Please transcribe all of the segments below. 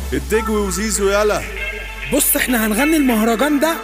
الدجوي وزيزو يلا بص احنا هنغني المهرجان ده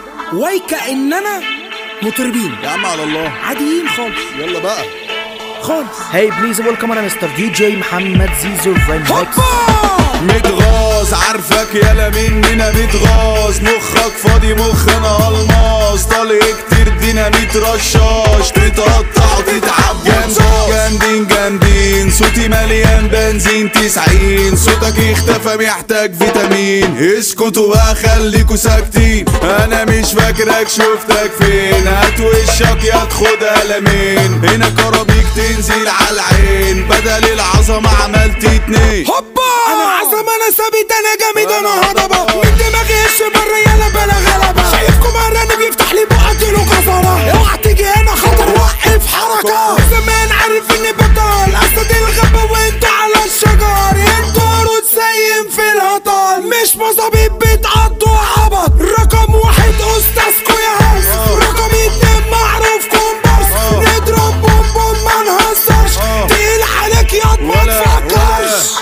وكأننا مطربين يا عم على الله عاديين خالص يلا بقى خالص Hey, please welcome on Mr. DJ محمد زيزو remix. هوبا متغاظ عارفك يلا مننا متغاظ مخك فاضي مخنا الماس طالع كتير ديناميت رشاش تتقطع وتتعب جامدين جامدين جامدين صوتي مليان بنزين تسعين صوتك اختفى محتاج فيتامين اسكتوا بقى خليكوا ساكتين انا مش فاكرك شفتك فين هات وشك يا تاخد قلمين هنا كرابيك تنزل على العين بدل العظمة عملت اتنين هوبا انا عظم انا ثابت انا جامد انا هضبه من دماغي ايش بره يلا بلا غلبه شايفكم مرة بيفتح لي بقى له غزاره اوعى تيجي هنا خطر وقف حركه زمان عارف اني بطل اسد الغابه وانتوا على الشجر انتوا قرود سايم في الهطل مش مظابيط بتعضوا عبط رقم واحد استاذكوا يا هرس رقم اتنين معروف كومبارس نضرب بوم بوم ما نهزرش تقيل عليك ياض ما تفكرش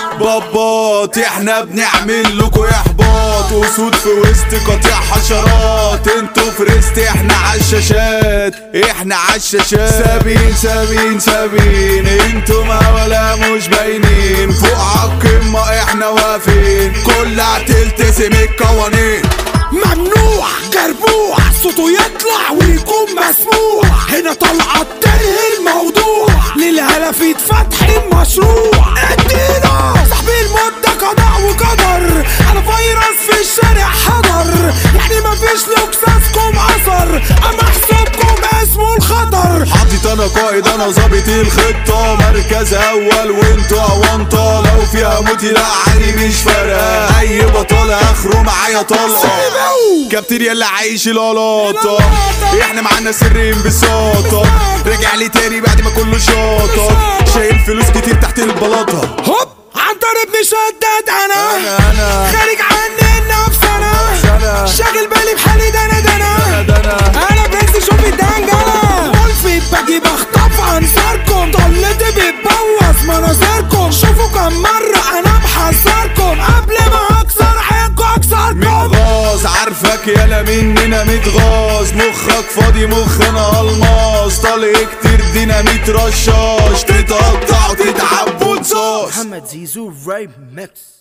بابات احنا بنعمل لكم احباط اسود في وسط قطيع حشرات انتوا في ريست احنا عالشاشات احنا عالشاشات سابين سابين سابين انتوا ما ولا مش باينين فوق عالقمة احنا واقفين كلها تلتزم القوانين ممنوع جربوع صوته يطلع ويكون مسموع هنا طلعت تنهي الموضوع للهلفيت فتح المشروع ادينا صاحبي المدة قضاء وقدر انا فيروس في الشارع حضر يعني مفيش لوكساسكم اثر اما حسابكم اسمه الخطر حاطط انا قائد انا ظابط الخطة مركز اول وانتوا اونطة لو فيها موتي لا عادي مش فارقة اي بطل اخره معايا طلقة كابتن يلا عايش القلاطة احنا معانا سر انبساطة رجع لي تاني بعد ما كله شاطة شايل فلوس كتير تحت البلاطة هوب عنتر ابن شداد انا أنا- أنا. خارج عني النفس انا أنا. شاغل بالي بحالي ده انا ده انا ده أنا. انا برنس شوف الدنجلة ملفت باجي بخطف انصاركم طلتي بتبوظ مناظركم شوفوا كم مرة انا بحذركم قبل ما اكسر عينكم اكسركم متغاظ عارفك يلا مننا متغاظ مخك فاضي مخنا الماس طالع كتير ديناميت رشاش تتقطع وتتعب وتصاص محمد زيزو remix.